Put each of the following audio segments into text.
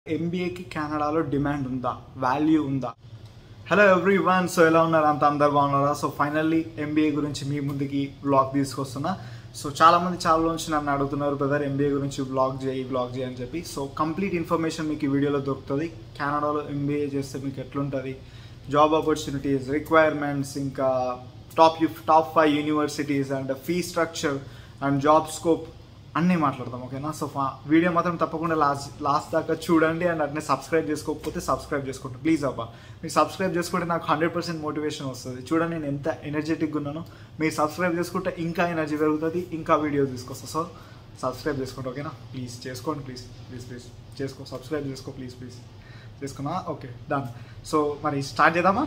ఎంబీఏకి కెనడాలో డిమాండ్ ఉందా వాల్యూ ఉందా హలో ఎవ్రీ వన్ సో ఎలా ఉన్నారు అంత అందరు బాగున్నారా సో ఫైనల్లీ ఎంబీఏ గురించి మీ ముందుకి బ్లాగ్ తీసుకొస్తున్నా సో చాలా మంది చాలా నుంచి నన్ను అడుగుతున్నారు బ్రదర్ ఎంబీఏ గురించి బ్లాగ్ చేయి బ్లాగ్ చేయి అని చెప్పి సో కంప్లీట్ ఇన్ఫర్మేషన్ మీకు ఈ వీడియోలో దొరుకుతుంది కెనడాలో ఎంబీఏ చేస్తే మీకు ఎట్లుంటుంది జాబ్ ఆపర్చునిటీస్ రిక్వైర్మెంట్స్ ఇంకా top top five universities and fee structure and job scope అన్నీ మాట్లాడదాం ఓకేనా సో ఫా- వీడియో మాత్రం తప్పకుండా లాస్ట్ లాస్ట్ దాకా చూడండి అండ్ అట్నే సబ్స్క్రైబ్ చేసుకోకపోతే సబ్స్క్రైబ్ చేసుకోండి ప్లీజ్ అబ్బా మీరు సబ్స్క్రైబ్ చేసుకుంటే నాకు హండ్రెడ్ పర్సెంట్ మోటివేషన్ వస్తుంది చూడండి నేను ఎంత ఎనర్జెటిక్గా ఉన్నానో మీరు సబ్స్క్రైబ్ చేసుకుంటే ఇంకా ఎనర్జీ పెరుగుతుంది ఇంకా వీడియో తీసుకొస్తా సో సబ్స్క్రైబ్ చేసుకోండి ఓకేనా ప్లీజ్ చేసుకోండి ప్లీజ్ ప్లీజ్ ప్లీజ్ చేసుకో సబ్స్క్రైబ్ చేసుకో ప్లీజ్ ప్లీజ్ చేసుకున్నా ఓకే డన్ సో మరి స్టార్ట్ చేద్దామా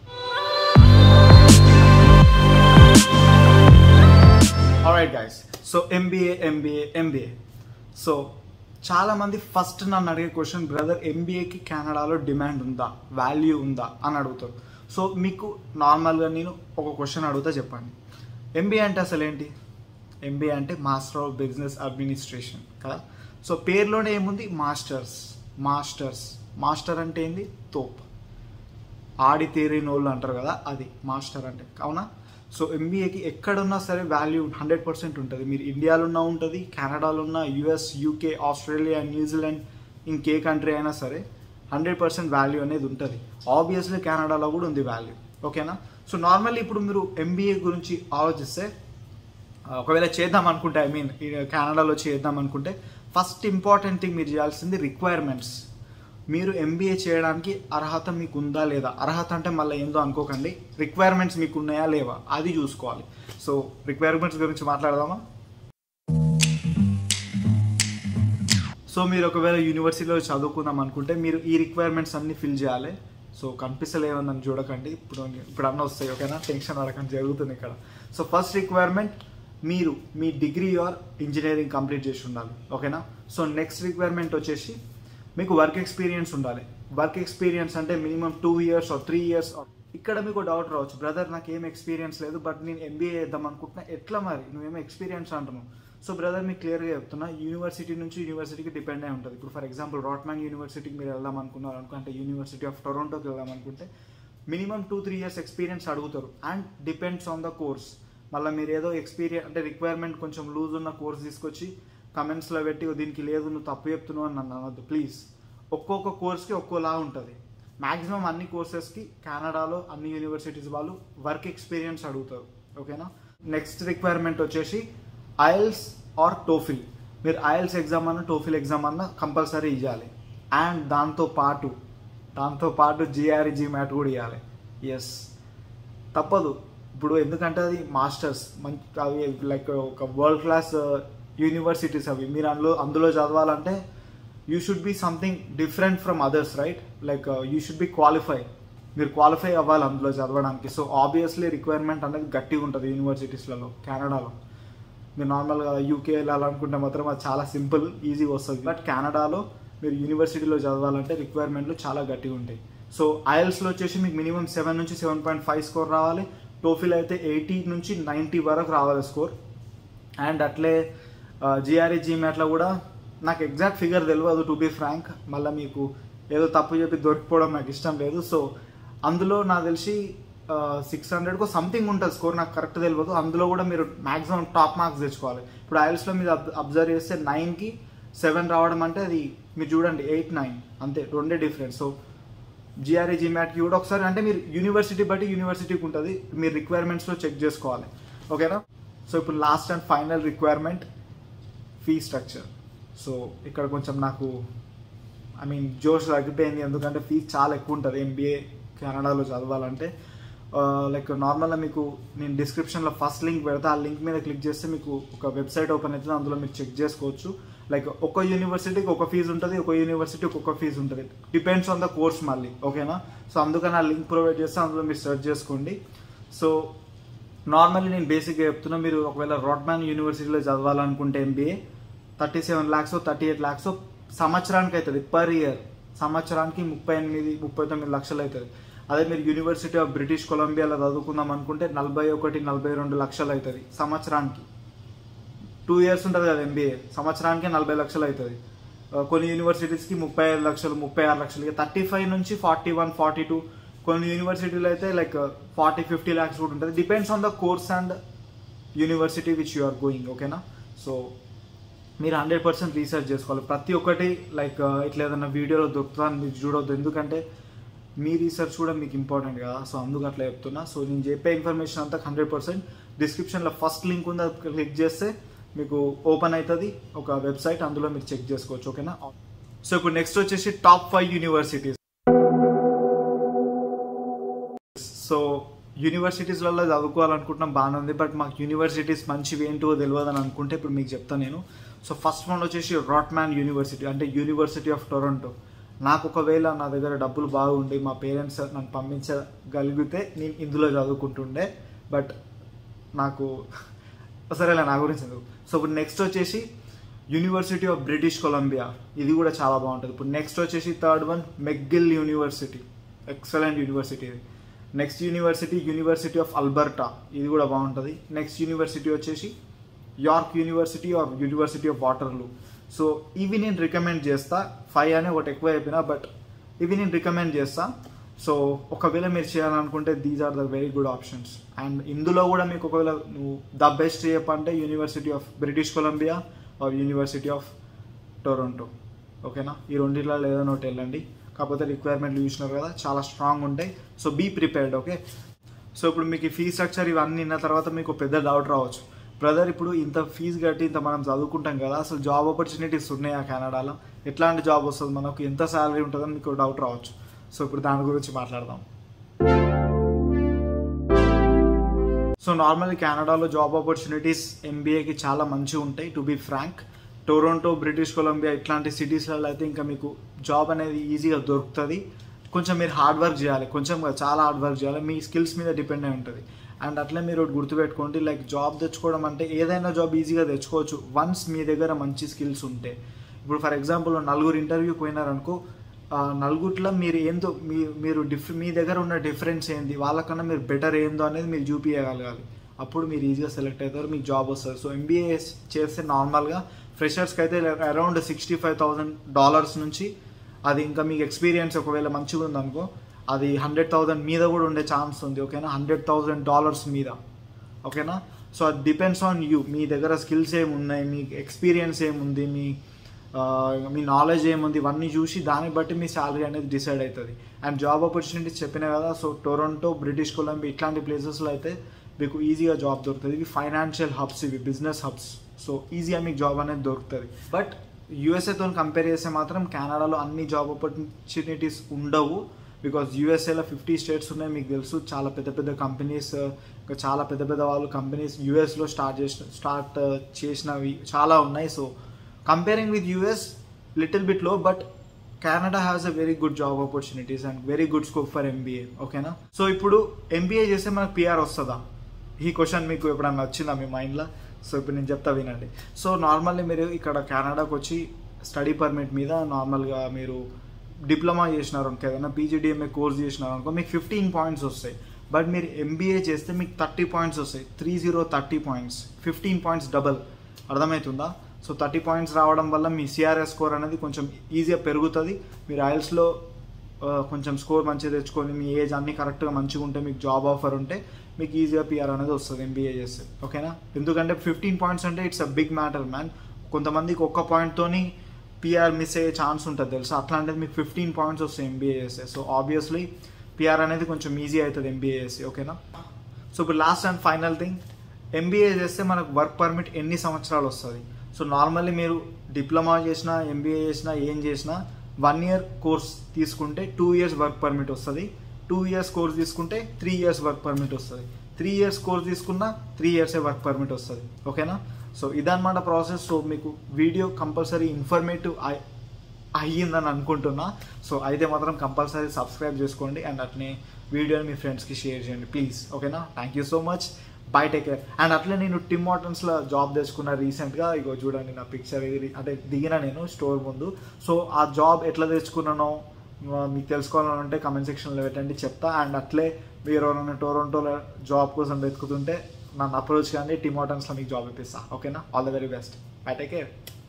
alright guys so MBA MBA MBA so చాలామంది ఫస్ట్ నన్ను అడిగే క్వశ్చన్ బ్రదర్ ఎంబీఏకి కెనడాలో డిమాండ్ ఉందా వాల్యూ ఉందా అని అడుగుతారు సో మీకు నార్మల్గా నేను ఒక క్వశ్చన్ అడుగుతా చెప్పండి ఎంబీఏ అంటే అసలు ఏంటి ఎంబీఏ అంటే మాస్టర్ ఆఫ్ బిజినెస్ అడ్మినిస్ట్రేషన్ కదా సో పేరులోనే ఏముంది మాస్టర్స్ మాస్టర్స్ మాస్టర్ అంటే ఏంది తోపు ఆడి తేరినోళ్ళు అంటారు కదా అది మాస్టర్ అంటే అవునా సో ఎంబీఏకి ఎక్కడున్నా సరే వాల్యూ హండ్రెడ్ పర్సెంట్ ఉంటుంది మీరు ఇండియాలో ఉన్నా ఉంటుంది కెనడాలో ఉన్న యుఎస్ యూకే ఆస్ట్రేలియా న్యూజిలాండ్ ఇంకే కంట్రీ అయినా సరే హండ్రెడ్ పర్సెంట్ వాల్యూ అనేది ఉంటుంది ఆబ్వియస్లీ కెనడాలో కూడా ఉంది వాల్యూ ఓకేనా సో నార్మల్లీ ఇప్పుడు మీరు ఎంబీఏ గురించి ఆలోచిస్తే ఆ, ఒకవేళ చేద్దాం అనుకుంటే ఐ మీన్ కెనడాలో చేద్దాం అనుకుంటే ఫస్ట్ ఇంపార్టెంట్ థింగ్ మీరు చేయాల్సింది రిక్వైర్మెంట్స్ మీరు ఎంబీఏ చేయడానికి అర్హత మీకు ఉందా లేదా అర్హత అంటే మళ్ళీ ఏందో అనుకోకండి రిక్వైర్మెంట్స్ మీకు ఉన్నాయా లేవా అది చూసుకోవాలి సో రిక్వైర్మెంట్స్ గురించి మాట్లాడదామా సో మీరు ఒకవేళ యూనివర్సిటీలో చదువుకుందాం అనుకుంటే మీరు ఈ రిక్వైర్మెంట్స్ అన్ని ఫిల్ చేయాలి సో కనిపిస్తలేవని చూడకండి ఇప్పుడు ఇప్పుడు అన్న వస్తాయి ఓకేనా టెన్షన్ పడకండి జరుగుతుంది ఇక్కడ సో ఫస్ట్ రిక్వైర్మెంట్ మీరు మీ డిగ్రీ ఆర్ ఇంజనీరింగ్ కంప్లీట్ చేసి ఉండాలి ఓకేనా సో నెక్స్ట్ రిక్వైర్మెంట్ వచ్చేసి మీకు వర్క్ ఎక్స్పీరియన్స్ ఉండాలి వర్క్ ఎక్స్పీరియన్స్ అంటే minimum two years or three years ఇక్కడ మీకు డౌట్ రావచ్చు బ్రదర్ నాకు ఏం ఎక్స్పీరియన్స్ లేదు బట్ నేను ఎంబీఏ చేద్దాం అనుకుంటున్నా ఎట్లా మరి నువ్వేమో ఎక్స్పీరియన్స్ అంటున్నావు సో బ్రదర్ మీకు క్లియర్గా చెప్తున్నా యూనివర్సిటీ నుంచి యూనివర్సిటీకి డిపెండ్ అయి ఉంటుంది ఇప్పుడు ఫర్ ఎగ్జాంపుల్ రాట్మ్యాన్ యూనివర్సిటీకి మీరు వెళ్దాం అనుకున్నారు అనుకుంటే యూనివర్సిటీ ఆఫ్ టొరంటోకి వెళ్దాం అనుకుంటే minimum two three years experience అడుగుతారు and depends on the course మళ్ళీ మీరు ఏదో ఎక్స్పీరియన్స్ అంటే రిక్వైర్మెంట్ కొంచెం లూజ్ ఉన్న కోర్స్ తీసుకొచ్చి కమెంట్స్లో పెట్టి "ఓ, దీనికి లేదు నువ్వు తప్పు చెప్తున్నావు అని నన్ను అనొద్దు ప్లీజ్ ఒక్కొక్క కోర్స్కి ఒక్కోలా ఉంటుంది మ్యాక్సిమం అన్ని కోర్సెస్కి కెనడాలో అన్ని యూనివర్సిటీస్ వాళ్ళు వర్క్ ఎక్స్పీరియన్స్ అడుగుతారు ఓకేనా నెక్స్ట్ రిక్వైర్మెంట్ వచ్చేసి ఐఎల్స్ ఆర్ టోఫిల్ మీరు ఐఎల్స్ ఎగ్జామ్ అన్న టోఫిల్ ఎగ్జామ్ అన్న కంపల్సరీ ఇవ్వాలి అండ్ దాంతో పాటు దాంతో పాటు జిఆర్ఈ మ్యాట్ కూడా ఇవ్వాలి ఎస్ తప్పదు ఇప్పుడు ఎందుకంటే అది మాస్టర్స్ మంచి అవి లైక్ ఒక వరల్డ్ క్లాస్ యూనివర్సిటీస్ అవి మీరు అందులో అందులో చదవాలంటే you should be something different from others right like you should be qualify మీరు క్వాలిఫై అవ్వాలి అందులో చదవడానికి సో ఆబ్వియస్లీ రిక్వైర్మెంట్ అనేది గట్టిగా ఉంటుంది యూనివర్సిటీస్లలో కెనడాలో మీరు నార్మల్గా యూకే వెళ్ళాలనుకుంటే మాత్రం అది చాలా సింపుల్ ఈజీగా వస్తుంది బట్ కెనడాలో మీరు యూనివర్సిటీలో చదవాలంటే రిక్వైర్మెంట్లు చాలా గట్టిగా ఉంటాయి సో ఐఎల్స్లో వచ్చేసి మీకు మినిమం సెవెన్ నుంచి సెవెన్ పాయింట్ ఫైవ్ స్కోర్ రావాలి టోఫిల్ అయితే ఎయిటీ నుంచి నైంటీ వరకు రావాలి స్కోర్ అండ్ అట్లే జిఆర్ఈ జీమ్యాట్లో కూడా నాకు ఎగ్జాక్ట్ ఫిగర్ తెలియదు టు బి ఫ్రాంక్ మళ్ళీ మీకు ఏదో తప్పు చెప్పి దొరికిపోవడం నాకు ఇష్టం లేదు సో అందులో నాకు తెలిసి సిక్స్ హండ్రెడ్కో సంథింగ్ ఉంటుంది స్కోర్ నాకు కరెక్ట్ తెలియదు అందులో కూడా మీరు మాక్సిమం టాప్ మార్క్స్ తెచ్చుకోవాలి ఇప్పుడు ఐఎల్స్లో మీరు అబ్జర్వ్ చేస్తే నైన్కి సెవెన్ రావడం అంటే అది మీరు చూడండి ఎయిట్ నైన్ అంతే రెండే డిఫరెన్స్ సో జిఆర్ఏ జిమ్యాట్కి కూడా ఒకసారి అంటే మీరు యూనివర్సిటీ బట్టి యూనివర్సిటీకి ఉంటుంది మీరు రిక్వైర్మెంట్స్లో చెక్ చేసుకోవాలి ఓకేనా సో ఇప్పుడు last and final requirement fee structure so ఇక్కడ కొంచెం నాకు ఐ మీన్ జోష్ తగ్గిపోయింది ఎందుకంటే ఫీజు చాలా ఎక్కువ ఉంటుంది ఎంబీఏ కెనడాలో చదవాలంటే లైక్ నార్మల్గా మీకు నేను డిస్క్రిప్షన్లో ఫస్ట్ లింక్ పెడతా ఆ లింక్ మీద క్లిక్ చేస్తే మీకు ఒక వెబ్సైట్ ఓపెన్ అవుతుంది అందులో మీరు చెక్ చేసుకోవచ్చు లైక్ ఒక యూనివర్సిటీకి ఒక ఫీజు ఉంటుంది ఒక యూనివర్సిటీ ఒక్కొక్క ఫీజు ఉంటుంది డిపెండ్స్ ఆన్ ద కోర్స్ మళ్ళీ ఓకేనా సో అందుకని ఆ లింక్ ప్రొవైడ్ చేస్తే అందులో మీరు సెర్చ్ చేసుకోండి సో నార్మల్లీ నేను బేసిక్గా చెప్తున్నా మీరు ఒకవేళ రాడ్మ్యాన్ యూనివర్సిటీలో చదవాలనుకుంటే MBA thirty seven lakhs thirty eight lakhs సంవత్సరానికి అవుతుంది పర్ ఇయర్ సంవత్సరానికి ముప్పై ఎనిమిది ముప్పై తొమ్మిది లక్షలు అవుతుంది అదే మీరు యూనివర్సిటీ ఆఫ్ బ్రిటిష్ కొలంబియాలో చదువుకుందాం అనుకుంటే నలభై ఒకటి నలభై రెండు లక్షలు అవుతుంది సంవత్సరానికి టూ ఇయర్స్ ఉంటుంది కదా ఎంబీఏ సంవత్సరానికి నలభై లక్షలు అవుతుంది కొన్ని యూనివర్సిటీస్కి ముప్పై ఐదు లక్షలు ముప్పై ఆరు లక్షలు థర్టీ ఫైవ్ నుంచి ఫార్టీ వన్ ఫార్టీ టూ కొన్ని యూనివర్సిటీలు అయితే లైక్ ఫార్టీ ఫిఫ్టీ ల్యాక్స్ కూడా ఉంటుంది depends on the course and university which you are going ఓకేనా సో మీరు హండ్రెడ్ పర్సెంట్ రీసెర్చ్ చేసుకోవాలి ప్రతి ఒక్కటి లైక్ ఇట్లా ఏదైనా వీడియోలో దొరుకుతుందని మీరు చూడొద్దు ఎందుకంటే మీ రీసెర్చ్ కూడా మీకు ఇంపార్టెంట్ కదా సో అందుకు అట్లా చెప్తున్నా సో నేను చెప్పే ఇన్ఫర్మేషన్ అంతా హండ్రెడ్ పర్సెంట్ డిస్క్రిప్షన్లో ఫస్ట్ లింక్ ఉంది అది క్లిక్ చేస్తే మీకు ఓపెన్ అవుతుంది ఒక వెబ్సైట్ అందులో మీరు చెక్ చేసుకోవచ్చు ఓకేనా సో ఇప్పుడు నెక్స్ట్ వచ్చేసి టాప్ ఫైవ్ యూనివర్సిటీస్ సో యూనివర్సిటీస్లలో చదువుకోవాలనుకుంటున్నాం బాగానే ఉంది బట్ మాకు యూనివర్సిటీస్ మంచివి ఏంటో తెలియదు అని అనుకుంటే ఇప్పుడు మీకు చెప్తాను నేను సో ఫస్ట్ వన్ వచ్చేసి రాట్మ్యాన్ యూనివర్సిటీ అంటే యూనివర్సిటీ ఆఫ్ టొరంటో నాకు ఒకవేళ నా దగ్గర డబ్బులు బాగుండి మా పేరెంట్స్ నన్ను పంపించగలిగితే నేను ఇందులో చదువుకుంటుండే బట్ నాకు సరేలే నా గురించి ఎందుకు సో ఇప్పుడు నెక్స్ట్ వచ్చేసి యూనివర్సిటీ ఆఫ్ బ్రిటిష్ కొలంబియా ఇది కూడా చాలా బాగుంటుంది ఇప్పుడు నెక్స్ట్ వచ్చేసి third one McGill university excellent university ఇది next university university of Alberta ఇది కూడా బాగుంటుంది నెక్స్ట్ యూనివర్సిటీ వచ్చేసి York university or university of Waterloo so ఇవి నేను రికమెండ్ చేస్తా ఫైవ్ అనే ఒకటి ఎక్కువ అయిపోయినా బట్ ఇవి నేను రికమెండ్ చేస్తా సో ఒకవేళ మీరు చేయాలనుకుంటే these are the very good options and ఇందులో కూడా మీకు ఒకవేళ నువ్వు ద బెస్ట్ చెప్పంటే university of British Columbia or university of Toronto ఓకేనా ఈ రెండిట్లో ఏదైనా ఒకటి వెళ్ళండి కాకపోతే రిక్వైర్మెంట్లు చూసినారు కదా చాలా స్ట్రాంగ్ ఉంటాయి so be prepared okay so ఇప్పుడు మీకు ఈ ఫీ స్ట్రక్చర్ ఇవన్నీ విన్న తర్వాత మీకు పెద్ద డౌట్ రావచ్చు బ్రదర్ ఇప్పుడు ఇంత ఫీజు కట్టి ఇంత మనం చదువుకుంటాం కదా అసలు జాబ్ ఆపర్చునిటీస్ ఉన్నాయా కెనడాలో ఎట్లాంటి జాబ్ వస్తుంది మనకు ఎంత శాలరీ ఉంటుందని మీకు డౌట్ రావచ్చు సో ఇప్పుడు దాని గురించి మాట్లాడదాం సో నార్మల్ కెనడాలో జాబ్ ఆపర్చునిటీస్ ఎంబీఏకి చాలా మంచిగా ఉంటాయి to be frank Toronto British Columbia ఇట్లాంటి సిటీస్లలో అయితే ఇంకా మీకు జాబ్ అనేది ఈజీగా దొరుకుతుంది కొంచెం మీరు హార్డ్ వర్క్ చేయాలి కొంచెం కాదు, చాలా హార్డ్ వర్క్ చేయాలి మీ స్కిల్స్ మీద డిపెండ్ అయి ఉంటుంది అండ్ అట్లే మీరు ఒకటి గుర్తుపెట్టుకోండి లైక్ జాబ్ తెచ్చుకోవడం అంటే ఏదైనా జాబ్ ఈజీగా తెచ్చుకోవచ్చు వన్స్ మీ దగ్గర మంచి స్కిల్స్ ఉంటే ఇప్పుడు ఫర్ ఎగ్జాంపుల్ నలుగురు ఇంటర్వ్యూకి పోయినారనుకో ఆ నలుగురిలో మీరు ఏందో మీ మీరు డిఫ్ మీ దగ్గర ఉన్న డిఫరెన్స్ ఏంది వాళ్ళకన్నా మీరు బెటర్ ఏందో అనేది మీరు చూపించగలగాలి అప్పుడు మీరు ఈజీగా సెలెక్ట్ అవుతారు మీకు జాబ్ వస్తుంది సో ఎంబీఏ చేస్తే నార్మల్గా ఫ్రెషర్స్కి అయితే around sixty five thousand dollars నుంచి అది ఇంకా మీకు ఎక్స్పీరియన్స్ ఒకవేళ మంచిగా ఉందనుకో అది హండ్రెడ్ థౌసండ్ మీద కూడా ఉండే ఛాన్స్ ఉంది ఓకేనా హండ్రెడ్ థౌసండ్ డాలర్స్ మీద ఓకేనా సో అది డిపెండ్స్ ఆన్ యూ మీ దగ్గర స్కిల్స్ ఏమున్నాయి మీ ఎక్స్పీరియన్స్ ఏముంది మీ ఆ, మీ నాలెడ్జ్ ఏముంది ఇవన్నీ చూసి దాన్ని బట్టి మీ శాలరీ అనేది డిసైడ్ అవుతుంది అండ్ జాబ్ ఆపర్చునిటీస్ చెప్పిన కదా సో టొరంటో బ్రిటిష్ కొలంబియా ఇట్లాంటి ప్లేసెస్లో అయితే మీకు ఈజీగా జాబ్ దొరుకుతుంది ఇవి ఫైనాన్షియల్ హబ్స్ ఇవి బిజినెస్ హబ్స్ సో ఈజీగా మీకు జాబ్ అనేది దొరుకుతుంది బట్ యూఎస్ఏతో కంపేర్ చేస్తే మాత్రం కెనడాలో అన్ని జాబ్ ఆపర్చునిటీస్ ఉండవు బికాజ్ యూఎస్ఏలో ఫిఫ్టీ స్టేట్స్ ఉన్నాయి మీకు తెలుసు చాలా పెద్ద పెద్ద కంపెనీస్ ఇంకా చాలా పెద్ద పెద్ద వాళ్ళు కంపెనీస్ యూఎస్లో స్టార్ట్ చేసిన స్టార్ట్ చేసినవి చాలా ఉన్నాయి so comparing with US little bit low but Canada has a very good job opportunities and very good scope for MBA ఓకేనా సో ఇప్పుడు ఎంబీఏ చేస్తే మనకు పిఆర్ వస్తుందా ఈ క్వశ్చన్ మీకు ఎప్పుడన్నా వచ్చిందా మీ మైండ్లో సో ఇప్పుడు నేను చెప్తా వినండి సో నార్మల్లీ మీరు ఇక్కడ కెనడాకి వచ్చి స్టడీ పర్మిట్ మీద నార్మల్గా మీరు డిప్లొమా చేసినారు అనుకో ఏదైనా పీజీడిఎంఏ కోర్స్ చేసినారు అనుకో మీకు ఫిఫ్టీన్ పాయింట్స్ వస్తాయి బట్ మీరు ఎంబీఏ చేస్తే మీకు థర్టీ పాయింట్స్ వస్తాయి three zero thirty points fifteen points double అర్థమవుతుందా సో థర్టీ పాయింట్స్ రావడం వల్ల మీ సిఆర్ఎస్ స్కోర్ అనేది కొంచెం ఈజీగా పెరుగుతుంది మీరు ఐఎల్స్లో కొంచెం స్కోర్ మంచిగా తెచ్చుకొని మీ ఏజ్ అన్ని కరెక్ట్గా మంచిగా ఉంటే మీకు జాబ్ ఆఫర్ ఉంటే మీకు ఈజీగా పిఆర్ అనేది వస్తుంది ఎంబీఏ చేస్తే ఓకేనా ఎందుకంటే ఫిఫ్టీన్ పాయింట్స్ అంటే it's a big matter man కొంతమందికి ఒక్క పాయింట్తోని పిఆర్ మిస్ అయ్యే ఛాన్స్ ఉంటుంది తెలుసా అట్లాంటిది మీకు ఫిఫ్టీన్ పాయింట్స్ వస్తాయి ఎంబీఏ చేస్తే సో ఆబ్వియస్లీ పిఆర్ అనేది కొంచెం ఈజీ అవుతుంది ఎంబీఏ చేస్తే ఓకేనా సో ఇప్పుడు last and final thing MBA చేస్తే మనకు వర్క్ పర్మిట్ ఎన్ని సంవత్సరాలు వస్తుంది సో నార్మల్లీ మీరు డిప్లొమా చేసినా ఎంబీఏ చేసినా ఏం చేసినా వన్ ఇయర్ కోర్స్ తీసుకుంటే టూ ఇయర్స్ వర్క్ పర్మిట్ వస్తుంది టూ ఇయర్స్ కోర్స్ తీసుకుంటే త్రీ ఇయర్స్ వర్క్ పర్మిట్ వస్తుంది త్రీ ఇయర్స్ కోర్స్ తీసుకున్నా త్రీ ఇయర్సే వర్క్ పర్మిట్ వస్తుంది ఓకేనా సో ఇదన్నమాట ప్రాసెస్ సో మీకు వీడియో కంపల్సరీ ఇన్ఫర్మేటివ్ అయ్యిందని అనుకుంటున్నా సో అయితే మాత్రం కంపల్సరీ సబ్స్క్రైబ్ చేసుకోండి అండ్ అట్నే వీడియోని మీ ఫ్రెండ్స్కి షేర్ చేయండి ప్లీజ్ ఓకేనా thank you so much bye take care and అట్లే నేను టిమ్ మోటన్స్లో జాబ్ తెచ్చుకున్న రీసెంట్గా ఇగో చూడండి నా పిక్చర్ ఇది అంటే దిగిన నేను స్టోర్ ముందు సో ఆ జాబ్ ఎట్లా తెచ్చుకున్నానో ఆ, మీకు తెలుసుకోవాలంటే కమెంట్ సెక్షన్లో పెట్టండి చెప్తా అండ్ అట్లే మీరు ఎవరైనా టొరంటోలో జాబ్ కోసం వెతుకుతుంటే నన్ను అప్రోచ్ కానీ టిమ్ మోటన్స్లో మీకు జాబ్ ఇప్పిస్తా ఓకేనా all the very best bye take care